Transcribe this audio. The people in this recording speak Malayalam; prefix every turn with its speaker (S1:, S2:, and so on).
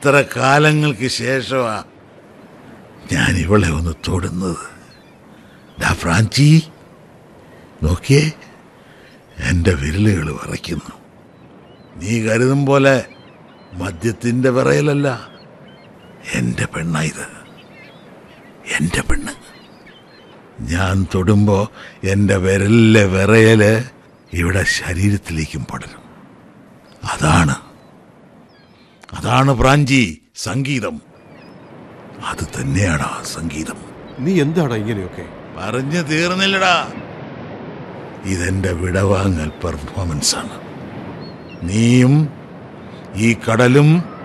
S1: എത്ര കാലങ്ങൾക്ക് ശേഷമാ ഞാൻ ഇവളെ ഒന്ന് തൊടുന്നത് ഡാ ഫ്രാഞ്ചി നോക്കിയേ എൻ്റെ വിരലുകൾ വിറയ്ക്കുന്നു നീ കരുതും പോലെ മദ്യത്തിൻ്റെ വിറയലല്ല എൻ്റെ പെണ്ണ ഇത് എൻ്റെ പെണ്ണ് ഞാൻ തൊടുമ്പോൾ എൻ്റെ വിരലിലെ വിറയല് ഇവിടെ ശരീരത്തിലേക്കും പടരും അതാണ് അതാണ് പ്രാഞ്ചി സംഗീതം അത് തന്നെയാണ് സംഗീതം
S2: നീ എന്താടാ ഇങ്ങനെയൊക്കെ
S1: പറഞ്ഞു തീർന്നില്ലടാ ഇതെന്റെ വിടവാങ്ങൽ പെർഫോമൻസ് ആണ് നീയും ഈ കടലും